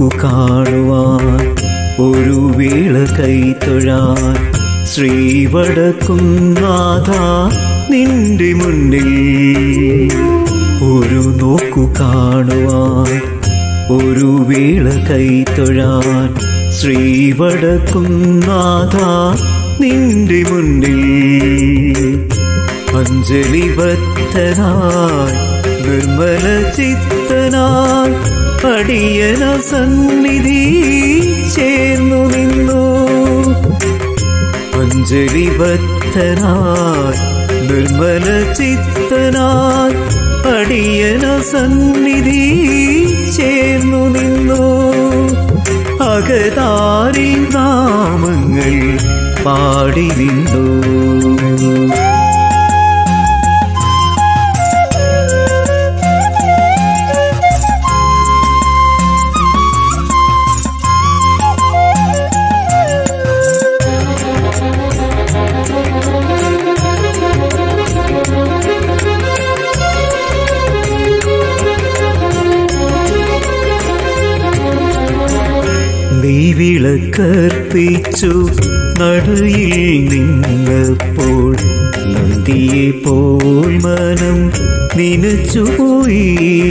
നോക്കു കാണുവാൻ ഒരു വേള കൈത്തൊഴാൻ ശ്രീവടക്കും നാഥ നിന്റെ മുന്നിൽ ഒരു നോക്കു കാണുവാൻ ഒരു വേള കൈത്തൊഴാൻ ശ്രീവടക്കും നാഥ നിന്റെ മുന്നിൽ അഞ്ജലിബദ്ധനായി നിർമ്മല ചിത്തനായി അടിയന സന്നിധി ചേർന്നു നിന്നു അഞ്ജലിബദ്ധനായി നിർമ്മല ചിത്തനായി അടിയന സന്നിധി ചേർന്നു നിന്നു അകതാരി നാമങ്ങൾ പാടി നിന്നു നീ വിളക്കർപ്പിച്ചു നടുയിൽ നിന്നപ്പോൾ നന്ദിയെ പോൽ മനം നിനച്ചുപോയി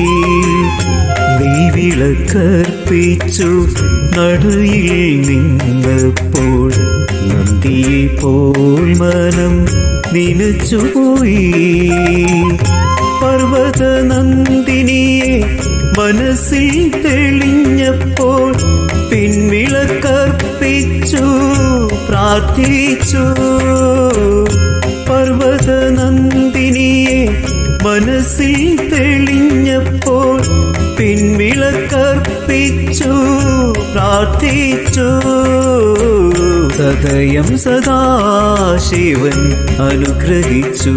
നീ വിളക്കർപ്പിച്ചു നടുയിൽ നിന്നപ്പോൾ നന്ദിയെ പോൽ മനം നിനച്ചുപോയി പർവ്വത നന്ദിനിയെ മനസ്സിൽ തെളിഞ്ഞപ്പോൾ പിൻവിളക്കർപ്പിച്ചു പ്രാർത്ഥിച്ചു പർവ്വത നന്ദിനിയെ മനസ്സിൽ തെളിഞ്ഞപ്പോൾ പിൻവിളക്കർപ്പിച്ചു പ്രാർത്ഥിച്ചു സദയം സദാശിവൻ അനുഗ്രഹിച്ചു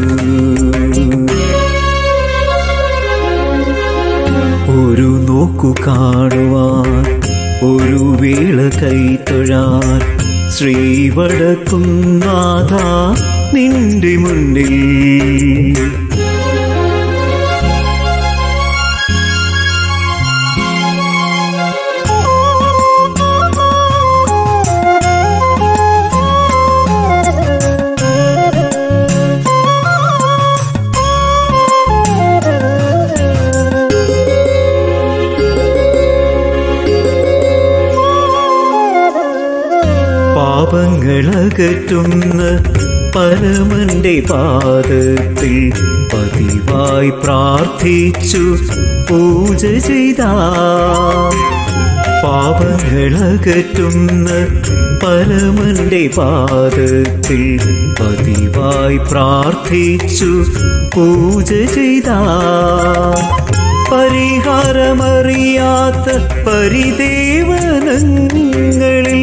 ഒരു നോക്കു കാണുവാൻ ഒരു വേള കൈത്തൊഴാൻ ശ്രീവടക്കും നാഥ നിന്റെ മുന്നിൽ പാപങ്ങളകറ്റുന്ന പരമന്റെ പാദത്തിൽ പതിവായി പ്രാർത്ഥിച്ചു പൂജ ചെയ്ത പാപങ്ങളകറ്റുന്ന പരമന്റെ പാദത്തിൽ പതിവായി പ്രാർത്ഥിച്ചു പൂജ ചെയ്ത പരിഹാരമറിയാത്ത പരിദേവനങ്ങളിൽ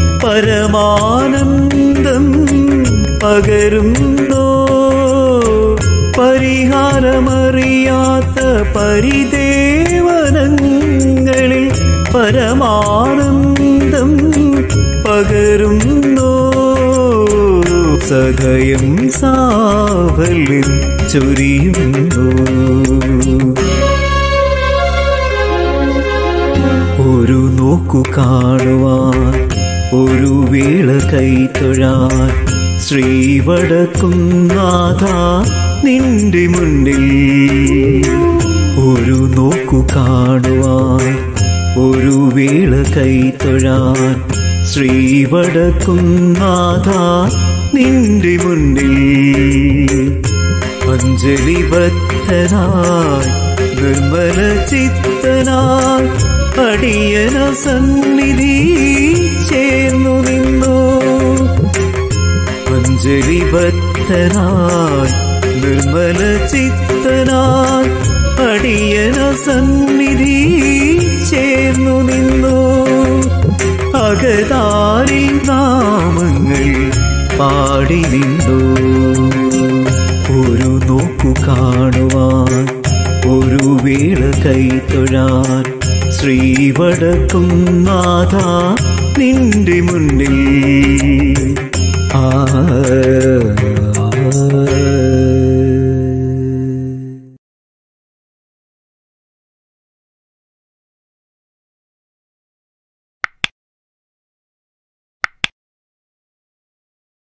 പരമാനന്ദം പകരുന്നോ പരിഹാരമറിയാത്ത പരിദേവനങ്ങളിൽ പരമാനന്ദം പകരുന്നോ സദയം സാഫല്യം ചൊരിയുന്നു ഒരു നോക്കു കാണുവാൻ ഒരു വേള കൈത്തൊഴാൻ ശ്രീവടക്കും നാഥ നിന്റെ മുന്നിൽ ഒരു നോക്കു കാണുവാൻ ഒരു വേള കൈത്തൊഴാൻ ശ്രീവടക്കും നാഥ നിന്റെ മുന്നിൽ അഞ്ജലിബദ്ധനായി നിർമ്മല ചിത്തനായി അടിയന സന്നിധി ചേർന്നു നിന്നു അഞ്ജലിബദ്ധനായി നിർമ്മല ചിത്തനായി അടിയന സന്നിധി ചേർന്നു നിന്നു അകതാരിൽ നാമങ്ങൾ പാടി നിന്നു ഒരു നോക്കു കാണുവാൻ ഒരു വേള കൈത്തൊഴാൻ ശ്രീവടക്കും നാഥ നിന്റെ മുന്നിൽ